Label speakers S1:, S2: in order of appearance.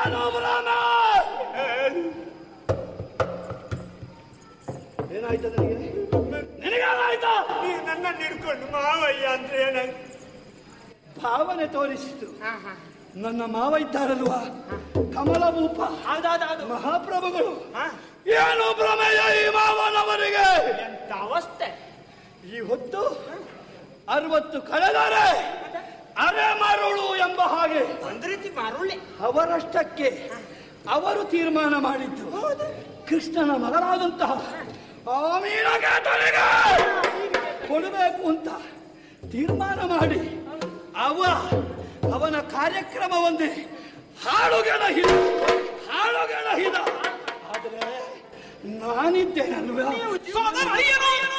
S1: ಏನು ಭ್ರಮ ಏನಾಯ್ತು ನನಗೆ ನಿನಗೇನಾಯ್ತು
S2: ನೀವು ನನ್ನ ಹಿಡ್ಕೊಂಡು ಮಾವಯ್ಯ ಅಂದ್ರೆ ಏನಾಗ
S1: ಭಾವನೆ ತೋರಿಸಿತು ನನ್ನ ಮಾವ ಇದ್ದಾರಲ್ವಾ ಕಮಲಭೂಪ
S2: ಹೌದೌದು
S1: ಮಹಾಪ್ರಭುಗಳು
S2: ಹಾ
S1: ಏನು ಭ್ರಮೆಯ ಈ ಮಾವನವರಿಗೆ
S2: ಎಂತ ಅವಸ್ಥೆ
S1: ಈ ಹೊತ್ತು ಅರವತ್ತು ಕಳೆದರೆ ಅರೆ ಮರುಳು ಎಂಬ ಹಾಗೆ
S2: ಒಂದ್ ರೀತಿ ಮರುಳೆ
S1: ಅವರಷ್ಟಕ್ಕೆ ಅವರು ತೀರ್ಮಾನ ಮಾಡಿದ್ದು ಕೃಷ್ಣನ ಮಗನಾದಂತಹ ಆ ಮೀನಗೇತನಿಗೆ ಕೊಡಬೇಕು ಅಂತ ತೀರ್ಮಾನ ಮಾಡಿ ಅವ ಅವನ ಕಾರ್ಯಕ್ರಮವೊಂದೇ ಹಾಳುಗೆಣಹಿದ ಹಾಳುಗೆಣಹಿದ ಆದರೆ ನಾನಿದ್ದೇನಲ್ವ
S2: ಸೋದರ ಅಯ್ಯನೋ